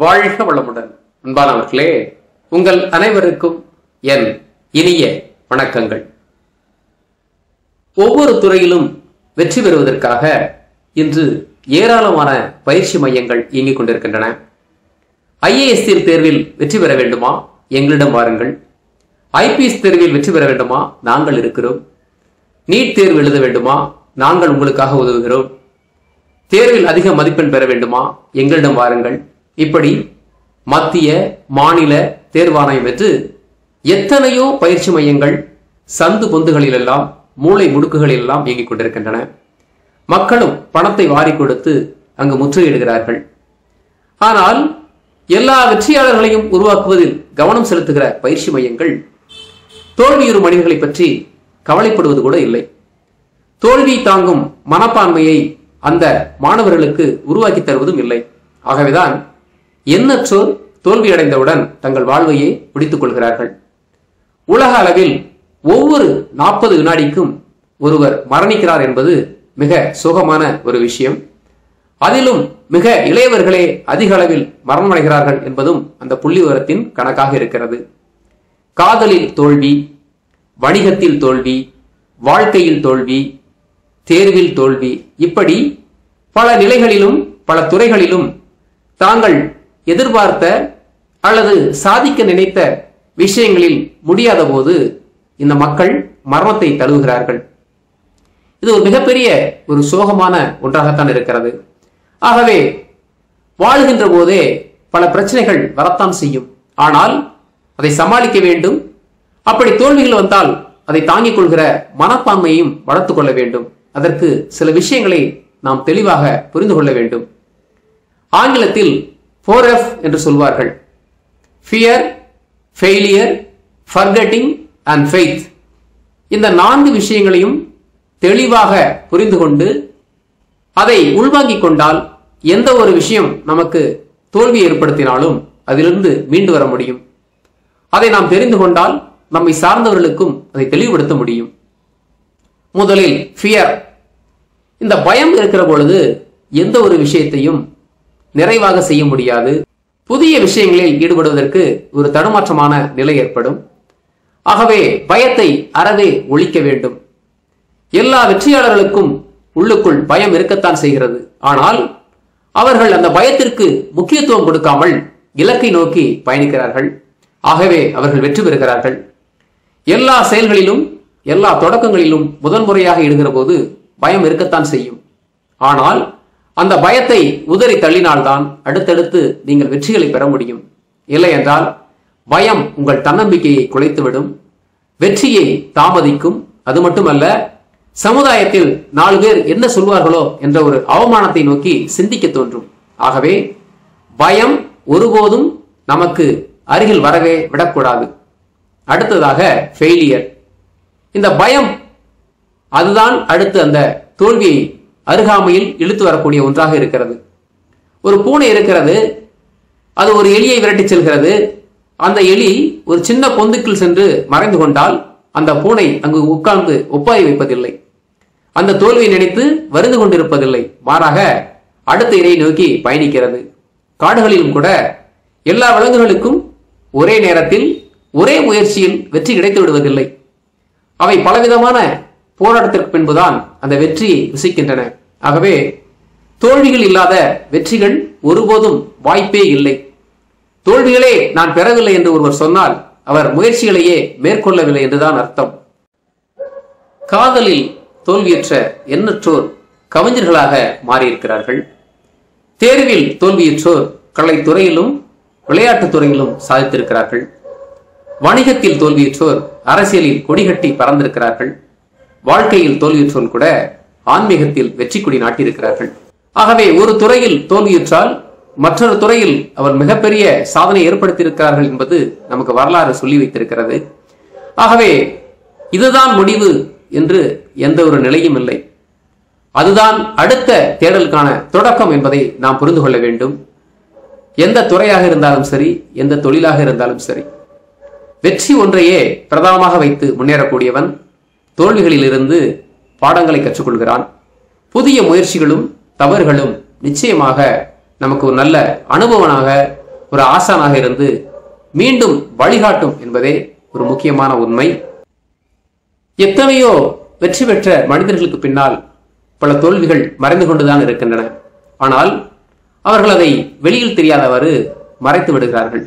வாழ்க வளமுடன் அன்பானவர்களே உங்கள் அனைவருக்கும் என் இனிய வணக்கங்கள் ஒவ்வொரு துறையிலும் வெற்றி பெறுவதற்காக இன்று ஏராளமான பயிற்சி மையங்கள் இயங்கிக் கொண்டிருக்கின்றன ஐஏஎஸ் தேர்வில் வெற்றி பெற வேண்டுமா எங்களிடம் வாருங்கள் ஐபிஎஸ் தேர்வில் வெற்றி பெற வேண்டுமா நாங்கள் இருக்கிறோம் நீட் தேர்வு எழுத வேண்டுமா நாங்கள் உங்களுக்காக உதவுகிறோம் தேர்வில் அதிக மதிப்பெண் பெற வேண்டுமா எங்களிடம் வாருங்கள் இப்படி மத்திய மாநில தேர்வாணையம் என்று எத்தனையோ பயிற்சி மையங்கள் சந்து பொந்துகளிலெல்லாம் மூளை முடுக்குகளிலெல்லாம் இயங்கிக் கொண்டிருக்கின்றன மக்களும் பணத்தை வாரி கொடுத்து அங்கு முற்றுகையிடுகிறார்கள் ஆனால் எல்லா வெற்றியாளர்களையும் உருவாக்குவதில் கவனம் செலுத்துகிற பயிற்சி மையங்கள் தோல்வியுறும் மனிதர்களை பற்றி கவலைப்படுவது கூட இல்லை தோல்வி தாங்கும் மனப்பான்மையை அந்த மாணவர்களுக்கு உருவாக்கி தருவதும் இல்லை ஆகவேதான் எண்ணற்றோர் தோல்வியடைந்தவுடன் தங்கள் வாழ்வையே முடித்துக் கொள்கிறார்கள் உலக அளவில் ஒவ்வொரு நாற்பது வினாடிக்கும் ஒருவர் மரணிக்கிறார் என்பது மிக சோகமான ஒரு விஷயம் அதிலும் மிக இளையவர்களே அதிக அளவில் மரணமடைகிறார்கள் என்பதும் அந்த புள்ளி விவரத்தின் கணக்காக இருக்கிறது காதலில் தோல்வி வணிகத்தில் தோல்வி வாழ்க்கையில் தோல்வி தேர்வில் தோல்வி இப்படி பல நிலைகளிலும் பல துறைகளிலும் தாங்கள் எதிர்பார்த்த அல்லது சாதிக்க நினைத்த விஷயங்களில் முடியாத போது இந்த மக்கள் மரணத்தை தழுவுகிறார்கள் இது ஒரு மிகப்பெரிய ஒரு சோகமான ஒன்றாகத்தான் இருக்கிறது ஆகவே வாழுகின்ற போதே பல பிரச்சனைகள் வரத்தான் செய்யும் ஆனால் அதை சமாளிக்க வேண்டும் அப்படி தோல்விகள் வந்தால் அதை தாங்கிக் கொள்கிற மனப்பான்மையும் வளர்த்துக் கொள்ள வேண்டும் அதற்கு சில விஷயங்களை நாம் தெளிவாக புரிந்து கொள்ள வேண்டும் ஆங்கிலத்தில் ஃபோர் எஃப் என்று சொல்வார்கள் fear failure forgetting and faith இந்த நான்கு விஷயங்களையும் தெளிவாக புரிந்து கொண்டு அதை உள்வாங்கிக் கொண்டால் எந்த ஒரு விஷயம் நமக்கு தோல்வி ஏற்படுத்தினாலும் அதிலிருந்து மீண்டு வர முடியும் அதை நாம் தெரிந்து கொண்டால் நம்மை சார்ந்தவர்களுக்கும் அதை தெளிவுபடுத்த முடியும் முதலில் ஃபியர் இந்த பயம் இருக்கிற பொழுது எந்த ஒரு விஷயத்தையும் நிறைவாக செய்ய முடியாது புதிய விஷயங்களில் ஈடுபடுவதற்கு ஒரு தடுமாற்றமான நிலை ஏற்படும் ஆகவே பயத்தை அறவே ஒழிக்க வேண்டும் எல்லா வெற்றியாளர்களுக்கும் உள்ளுக்குள் பயம் இருக்கத்தான் செய்கிறது ஆனால் அவர்கள் அந்த பயத்திற்கு முக்கியத்துவம் கொடுக்காமல் இலக்கை நோக்கி பயணிக்கிறார்கள் ஆகவே அவர்கள் வெற்றி பெறுகிறார்கள் எல்லா செயல்களிலும் எல்லா தொடக்கங்களிலும் முதன்முறையாக இடுகிற போது பயம் இருக்கத்தான் செய்யும் ஆனால் அந்த பயத்தை உதறி தள்ளினால்தான் அடுத்தடுத்து நீங்கள் வெற்றிகளை பெற முடியும் இல்லை என்றால் பயம் உங்கள் தன்னம்பிக்கையை குலைத்துவிடும் வெற்றியை தாமதிக்கும் அது மட்டுமல்ல சமுதாயத்தில் நாலு பேர் என்ன சொல்வார்களோ என்ற ஒரு அவமானத்தை நோக்கி சிந்திக்க தோன்றும் ஆகவே பயம் ஒருபோதும் நமக்கு அருகில் வரவே விடக்கூடாது அடுத்ததாக ஃபெயிலியர் இந்த பயம் அதுதான் அடுத்து அந்த தோல்வியை அருகாமையில் இழுத்து வரக்கூடிய ஒன்றாக இருக்கிறது ஒரு பூனை இருக்கிறது அது ஒரு எலியை விரட்டி செல்கிறது அந்த எலி ஒரு சின்ன பொந்துக்குள் சென்று மறைந்து கொண்டால் அந்த பூனை அங்கு உட்கார்ந்து ஒப்பாரி வைப்பதில்லை அந்த தோல்வியை நினைத்து வருந்து கொண்டிருப்பதில்லை மாறாக அடுத்த இறையை நோக்கி பயணிக்கிறது காடுகளிலும் கூட எல்லா விலங்குகளுக்கும் ஒரே நேரத்தில் ஒரே முயற்சியில் வெற்றி கிடைத்து விடுவதில்லை அவை பலவிதமான போராட்டத்திற்கு பின்புதான் அந்த வெற்றியை ருசிக்கின்றன ஆகவே தோல்விகள் இல்லாத வெற்றிகள் ஒருபோதும் வாய்ப்பே இல்லை தோல்விகளே நான் பெறவில்லை என்று ஒருவர் சொன்னால் அவர் முயற்சிகளையே மேற்கொள்ளவில்லை என்றுதான் அர்த்தம் காதலில் தோல்வியுற்ற எண்ணற்றோர் கவிஞர்களாக மாறியிருக்கிறார்கள் தேர்வில் தோல்வியுற்றோர் கலைத்துறையிலும் விளையாட்டுத் துறையிலும் சாதித்திருக்கிறார்கள் வணிகத்தில் தோல்வியுற்றோர் அரசியலில் கொடிகட்டி பறந்திருக்கிறார்கள் வாழ்க்கையில் தோல்வியுற்றோர் கூட ஆன்மீகத்தில் வெற்றி கொடி நாட்டியிருக்கிறார்கள் ஆகவே ஒரு துறையில் தோல்வியுற்றால் மற்றொரு துறையில் அவர் மிகப்பெரிய சாதனை ஏற்படுத்தியிருக்கிறார்கள் என்பது நமக்கு வரலாறு சொல்லி வைத்திருக்கிறது ஆகவே இதுதான் முடிவு என்று எந்த ஒரு நிலையும் இல்லை அதுதான் அடுத்த தேடலுக்கான தொடக்கம் என்பதை நாம் புரிந்து கொள்ள வேண்டும் எந்த துறையாக இருந்தாலும் சரி எந்த தொழிலாக இருந்தாலும் சரி வெற்றி ஒன்றையே பிரதானமாக வைத்து முன்னேறக்கூடியவன் தோல்விகளிலிருந்து பாடங்களை கற்றுக்கொள்கிறான் புதிய முயற்சிகளும் தவறுகளும் நிச்சயமாக நமக்கு ஒரு நல்ல அனுபவனாக ஒரு ஆசானாக இருந்து மீண்டும் வழிகாட்டும் என்பதே ஒரு முக்கியமான உண்மை எத்தனையோ வெற்றி பெற்ற மனிதர்களுக்கு பின்னால் பல தோல்விகள் மறைந்து கொண்டுதான் இருக்கின்றன ஆனால் அவர்கள் அதை வெளியில் தெரியாதவாறு மறைத்து விடுகிறார்கள்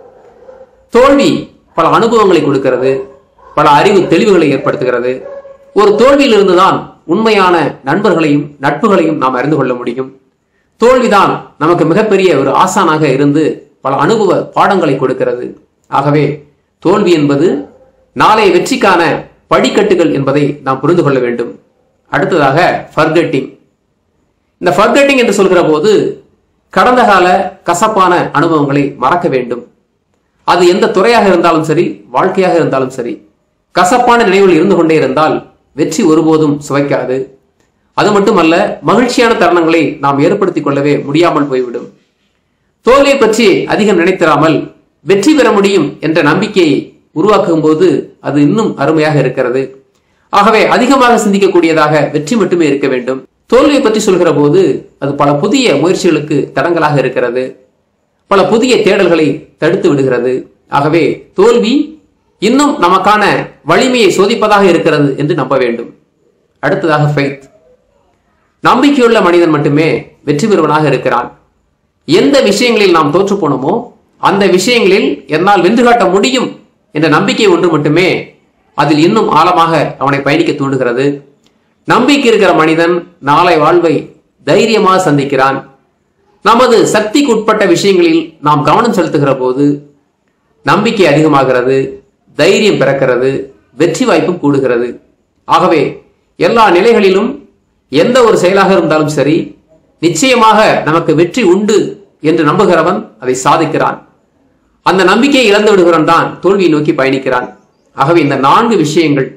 தோல்வி பல அனுபவங்களை கொடுக்கிறது பல அறிவு தெளிவுகளை ஏற்படுத்துகிறது ஒரு தோல்வியிலிருந்துதான் உண்மையான நண்பர்களையும் நட்புகளையும் நாம் அறிந்து கொள்ள முடியும் தோல்விதான் நமக்கு மிகப்பெரிய ஒரு ஆசானாக இருந்து பல அனுபவ பாடங்களை கொடுக்கிறது ஆகவே தோல்வி என்பது நாளைய வெற்றிக்கான படிக்கட்டுகள் என்பதை நாம் புரிந்து கொள்ள வேண்டும் அடுத்ததாக ஃபர்கெட்டிங் இந்த ஃபர்கெட்டிங் என்று சொல்கிற போது கடந்த கால கசப்பான அனுபவங்களை மறக்க வேண்டும் அது எந்த துறையாக இருந்தாலும் சரி வாழ்க்கையாக இருந்தாலும் சரி கசப்பான நினைவில் இருந்து கொண்டே இருந்தால் வெற்றி ஒருபோதும் சுவைக்காது அது மட்டுமல்ல மகிழ்ச்சியான தருணங்களை நாம் ஏற்படுத்திக் கொள்ளவே முடியாமல் போய்விடும் தோல்வியை பற்றி அதிகம் நினைத்திராமல் வெற்றி பெற முடியும் என்ற நம்பிக்கையை உருவாக்கும் போது அது இன்னும் அருமையாக இருக்கிறது ஆகவே அதிகமாக சிந்திக்கக்கூடியதாக வெற்றி மட்டுமே இருக்க வேண்டும் தோல்வியை பற்றி சொல்கிற போது அது பல புதிய முயற்சிகளுக்கு தடங்கலாக இருக்கிறது பல புதிய தேடல்களை தடுத்து விடுகிறது ஆகவே தோல்வி இன்னும் நமக்கான வலிமையை சோதிப்பதாக இருக்கிறது என்று நம்ப வேண்டும் அடுத்ததாக ஃபெய்த் நம்பிக்கையுள்ள மனிதன் மட்டுமே வெற்றி பெறுவனாக இருக்கிறான் எந்த விஷயங்களில் நாம் தோற்று போனோமோ அந்த விஷயங்களில் என்னால் வென்று காட்ட முடியும் என்ற நம்பிக்கை ஒன்று மட்டுமே அதில் இன்னும் ஆழமாக அவனை பயணிக்க தூண்டுகிறது நம்பிக்கை இருக்கிற மனிதன் நாளை வாழ்வை தைரியமாக சந்திக்கிறான் நமது சக்திக்கு உட்பட்ட விஷயங்களில் நாம் கவனம் செலுத்துகிற போது நம்பிக்கை அதிகமாகிறது தைரியம் பிறக்கிறது வெற்றி வாய்ப்பும் கூடுகிறது ஆகவே எல்லா நிலைகளிலும் எந்த ஒரு செயலாக இருந்தாலும் சரி நிச்சயமாக நமக்கு வெற்றி உண்டு என்று நம்புகிறவன் அதை சாதிக்கிறான் அந்த நம்பிக்கையை இழந்து விடுகிறவன் தான் தோல்வியை நோக்கி பயணிக்கிறான் ஆகவே இந்த நான்கு விஷயங்கள்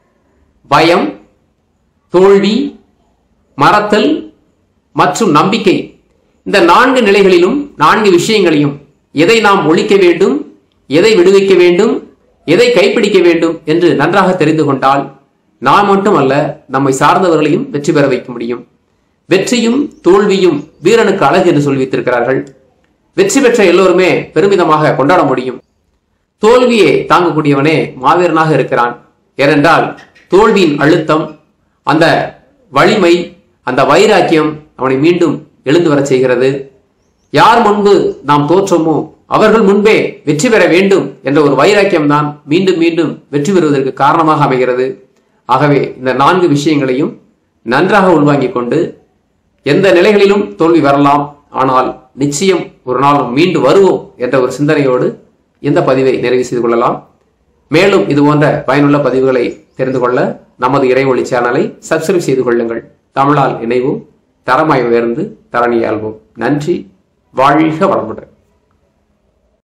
பயம் தோல்வி மறத்தல் மற்றும் நம்பிக்கை இந்த நான்கு நிலைகளிலும் நான்கு விஷயங்களையும் எதை நாம் ஒழிக்க வேண்டும் எதை விடுவிக்க வேண்டும் எதை கைப்பிடிக்க வேண்டும் என்று நன்றாக தெரிந்து கொண்டால் நாம் மட்டுமல்ல நம்மை சார்ந்தவர்களையும் வெற்றி பெற வைக்க முடியும் வெற்றியும் தோல்வியும் வீரனுக்கு அழகு என்று சொல்லி வைத்திருக்கிறார்கள் வெற்றி பெற்ற எல்லோருமே பெருமிதமாக கொண்டாட முடியும் தோல்வியை தாங்கக்கூடியவனே மாவீரனாக இருக்கிறான் ஏனென்றால் தோல்வியின் அழுத்தம் அந்த வலிமை அந்த வைராக்கியம் அவனை மீண்டும் எழுந்து வரச் செய்கிறது யார் முன்பு நாம் தோற்றோமோ அவர்கள் முன்பே வெற்றி பெற வேண்டும் என்ற ஒரு வைராக்கியம் தான் மீண்டும் மீண்டும் வெற்றி பெறுவதற்கு காரணமாக அமைகிறது ஆகவே இந்த நான்கு விஷயங்களையும் நன்றாக உள்வாங்கிக் கொண்டு எந்த நிலைகளிலும் தோல்வி வரலாம் ஆனால் நிச்சயம் ஒரு நாள் மீண்டு வருவோம் என்ற ஒரு சிந்தனையோடு இந்த பதிவை நிறைவு செய்து கொள்ளலாம் மேலும் இது போன்ற பயனுள்ள பதிவுகளை தெரிந்து கொள்ள நமது இறைவொளி சேனலை சப்ஸ்கிரைப் செய்து கொள்ளுங்கள் தமிழால் இணைவோம் தரமாய் உயர்ந்து தரணியாள்வோம் நன்றி வாழ்க வளமுடன்